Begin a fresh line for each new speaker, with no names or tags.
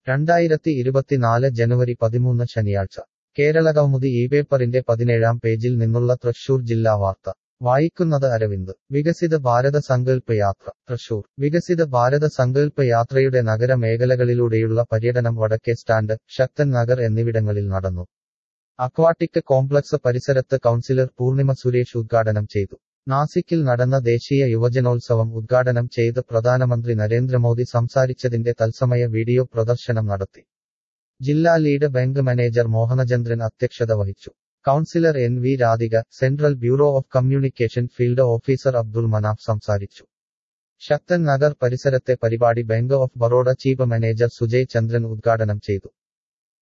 രണ്ടായിരത്തി ഇരുപത്തിനാല് ജനുവരി പതിമൂന്ന് ശനിയാഴ്ച കേരളകൗമുദി ഈ പേപ്പറിന്റെ പതിനേഴാം പേജിൽ നിന്നുള്ള തൃശൂർ ജില്ലാ വാർത്ത വായിക്കുന്നത് അരവിന്ദ് വികസിത ഭാരത സങ്കല്പ യാത്ര തൃശൂർ വികസിത ഭാരത സങ്കല്പ യാത്രയുടെ നഗര മേഖലകളിലൂടെയുള്ള പര്യടനം വടക്കേ സ്റ്റാൻഡ് ശക്തൻ നഗർ എന്നിവിടങ്ങളിൽ നടന്നു അക്വാട്ടിക് കോംപ്ലക്സ് പരിസരത്ത് കൗൺസിലർ പൂർണിമ സുരേഷ് ഉദ്ഘാടനം ചെയ്തു നാസിക്കിൽ നടന്ന ദേശീയ യുവജനോത്സവം ഉദ്ഘാടനം ചെയ്ത് പ്രധാനമന്ത്രി നരേന്ദ്രമോദി സംസാരിച്ചതിന്റെ തത്സമയ വീഡിയോ പ്രദർശനം നടത്തി ജില്ലാ ലീഡ് ബാങ്ക് മാനേജർ മോഹനചന്ദ്രൻ അധ്യക്ഷത വഹിച്ചു councillor N V Radhika Central Bureau of Communication field officer Abdul Manaf സംസാരിച്ചു ശക്തൻ നഗർ പരിസരത്തെ പരിപാടി Bank of Baroda chief manager Sujay Chandran ഉദ്ഘാടനം ചെയ്തു